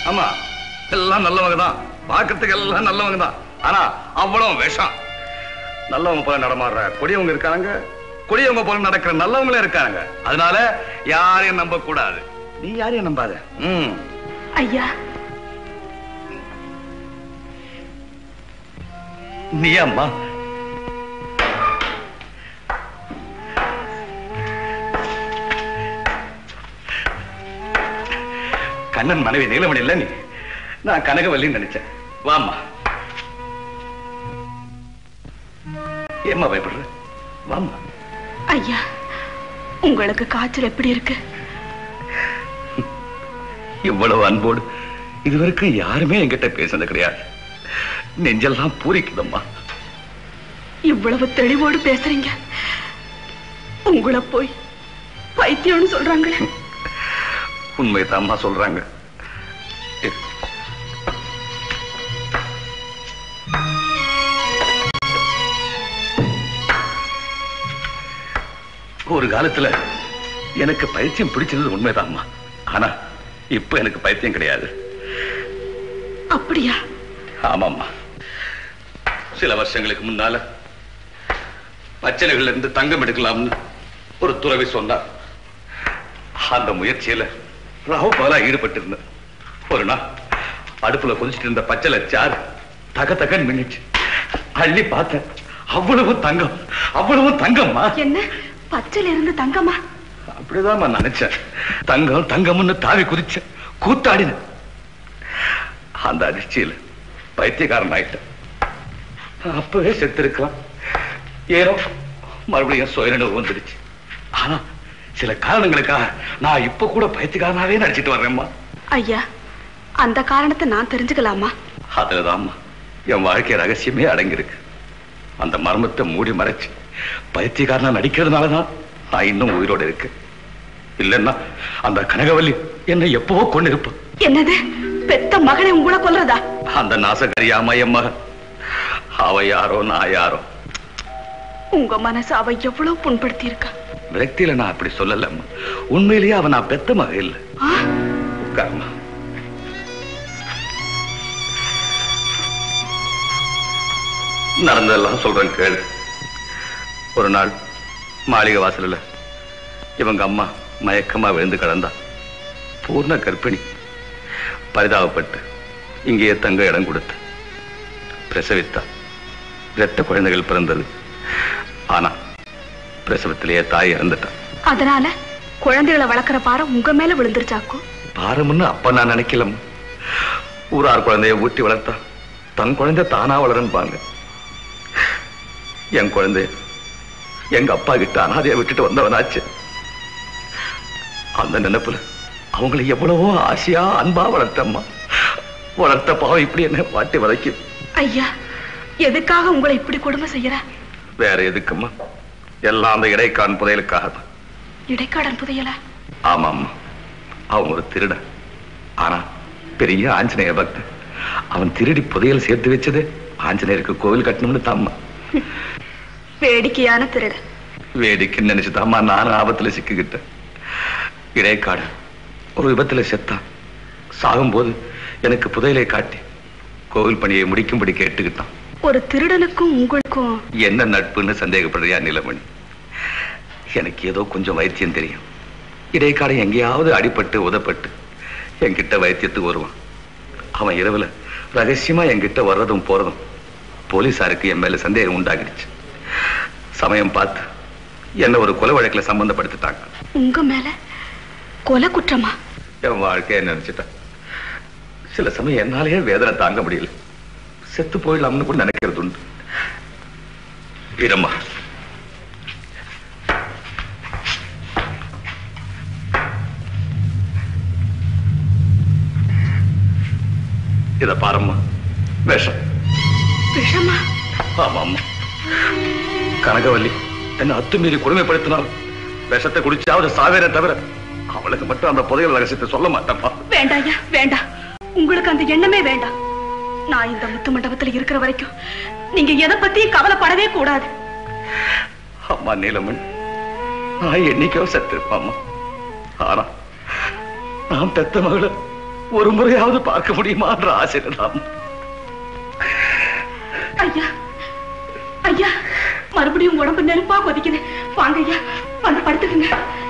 ஆமா எல்லாம் நல்லவங்க தான் பார்க்கறதுக்கு எல்லாம் நல்லவங்க தான் ஆனா அவ்வளவு விஷம் நல்லவங்க போல நடமாடுற கொடியவங்க இருக்காங்க கொடியவங்க போல நடக்கிற நல்லவங்களே இருக்காங்க அதனால யாரையும் நம்ப கூடாது நீ யாரையும் நம்பாத ம் ஐயா நீ அம்மா கண்ணன் மனைவி நீலமணி இல்ல நீ நான் கனகவல்லின்னு நினைச்சேன் வாம்மா ஏம்மா பயப்படுற வாம்மா ஐயா உங்களுக்கு காய்ச்சல் எப்படி இருக்கு இவ்வளவு அன்போடு இதுவரைக்கும் யாருமே என்கிட்ட பேசுனது கிடையாது நெஞ்செல்லாம் பூரிக்குதம்மா இவ்வளவு தெளிவோடு பேசுறீங்க உங்களை போய் பைத்தியம்னு சொல்றாங்களே உண்மைதாம்மா சொல்றாங்க இரு. ஒரு காலத்துல எனக்கு பைத்தியம் பிடிச்சது உண்மைதாம்மா ஆனா இப்ப எனக்கு பைத்தியம் கிடையாது அப்படியா ஆமாம்மா சில வருஷங்களுக்கு முன்னால பச்சனைகள்ல இருந்து தங்கம் எடுக்கலாம்னு ஒரு துறவி சொன்னார் அந்த முயற்சியில ராவு பாலா ஈடுபட்டு இருந்தேன் ஒரு நாள் அடுப்புல கொதிச்சிட்டு இருந்த பச்சளை சாறு தக தகன்னு மின்னிச்சு அள்ளி பார்த்தேன் அவ்வளவு தங்கம் அவ்வளவு தங்கம்மா என்ன பச்சையில இருந்து தங்கமா அப்படிதான் நான் நினைச்சேன் தங்கம் தங்கம்னு தாவி குதிச்சேன் கூத்தாடினேன் அந்த அதிர்ச்சியில பைத்தியக்காரன் ஆயிட்டேன் அப்பவே செத்திருக்கலாம் ஏனோ மறுபடியும் சுயநினைவு வந்துடுச்சு ஆனா சில காரணங்களுக்காக நான் இப்ப கூட பைத்தியக்காரனாவே நடிச்சிட்டு வர்றேம்மா ஐயா அந்த காரணத்தை நான் தெரிஞ்சுக்கலாமா அதுலதாம்மா என் வாழ்க்கை ரகசியமே அடங்கியிருக்கு அந்த மர்மத்தை மூடி மறைச்சு பைத்தியக்காரனா நடிக்கிறதுனாலதான் நான் இன்னும் உயிரோட இருக்கேன் இல்லைன்னா அந்த கனகவல்லி என்னை எப்பவோ கொண்டு இருப்பான் என்னது பெத்த மகனை உங்களை கொல்றதா அந்த நாசகரியாம என் மகன் அவ யாரோ நான் யாரோ உங்க மனசு அவ எவ்வளவு புண்படுத்தி இருக்கா விரக்தியில நான் அப்படி சொல்லலம்மா உண்மையிலேயே அவன் நான் பெத்த மக இல்ல ஆ? உட்காரம்மா நடந்ததெல்லாம் சொல்றேன் கேளு ஒரு நாள் மாளிகை வாசல்ல இவங்க அம்மா மயக்கமா விழுந்து கிடந்தா பூர்ண கர்ப்பிணி பரிதாபப்பட்டு இங்கேயே தங்க இடம் கொடுத்து பிரசவித்தா இரத்த குழந்தைகள் பிறந்தது ஆனா பிரசவத்திலேயே தாய் இறந்துட்டா அதனால குழந்தைகளை வளர்க்கிற பாரம் உங்க மேல விழுந்துருச்சாக்கும் பாரம்னு அப்ப நான் நினைக்கலம் ஊரார் குழந்தைய ஊட்டி வளர்த்தா தன் குழந்தை தானா வளரும்பாங்க என் குழந்தைய எங்க அப்பா கிட்ட அனாதைய விட்டுட்டு வந்தவனாச்சு அந்த நினைப்புல அவங்களை எவ்வளவோ ஆசையா அன்பா வளர்த்தம்மா வளர்த்த பாவம் இப்படி என்ன வாட்டி வதைக்கும் ஐயா எதுக்காக உங்களை இப்படி கொடுமை செய்யற வேற எதுக்கும்மா எல்லாம் அந்த இடைக்கான் புதையலுக்காக தான் இடைக்காடன் புதையல ஆமாம்மா அவன் ஒரு திருடன் ஆனா பெரிய ஆஞ்சநேய பக்தன் அவன் திருடி புதையல் சேர்த்து வச்சது ஆஞ்சநேயருக்கு கோவில் கட்டணும்னு தாம்மா வேடிக்கையான திருடன் வேடிக்கைன்னு நினைச்சு தாம்மா நானும் ஆபத்துல சிக்கிக்கிட்டேன் இடைக்காடு ஒரு விபத்துல செத்தான் சாகும்போது எனக்கு புதையலை காட்டி கோவில் பணியை முடிக்கும்படி கேட்டுக்கிட்டான் ஒரு திருடனுக்கும் உங்களுக்கும் என்ன நட்புன்னு சந்தேகப்படுறியா நிலமணி எனக்கு ஏதோ கொஞ்சம் வைத்தியம் தெரியும் இடைக்காடு எங்கேயாவது அடிபட்டு உதப்பட்டு என்கிட்ட வைத்தியத்துக்கு வருவான் அவன் இரவுல ரகசியமா என்கிட்ட வர்றதும் போறதும் போலீசாருக்கு என் மேல சந்தேகம் உண்டாகிடுச்சு சமயம் பார்த்து என்ன ஒரு கொலை வழக்குல சம்பந்தப்படுத்திட்டாங்க உங்க மேல கொலை குற்றமா என் வாழ்க்கையை நினைச்சிட்டேன் சில சமயம் என்னாலேயே வேதனை தாங்க முடியல செத்து போயிடலாம்னு கூட நினைக்கிறது உண்டு இரம்மா இத பாரம்மா விஷம் விஷமா ஆமாம்மா கனகவல்லி என்ன அத்துமீறி கொடுமைப்படுத்தினால் விஷத்தை குடிச்சாவது சாவேரே தவிர அவளுக்கு மட்டும் அந்த புதையல் ரகசியத்தை சொல்ல மாட்டேன்ப்பா வேண்டாம் ஐயா வேண்டாம் உங்களுக்கு அந்த எண்ணமே வேண்டாம் நான் இந்த முத்து மண்டபத்துல இருக்கிற வரைக்கும் நீங்க எதை பத்தியும் கவலைப்படவே கூடாது அம்மா நீலமணி நான் என்னைக்கோ செத்திருப்பாம்மா ஆனா நான் பெத்த மகள ஒரு முறையாவது பார்க்க முடியுமான்ற ஆசையில தான் ஐயா ஐயா மறுபடியும் உடம்பு நெருப்பா கொதிக்குது வாங்க ஐயா வந்து படுத்துக்குங்க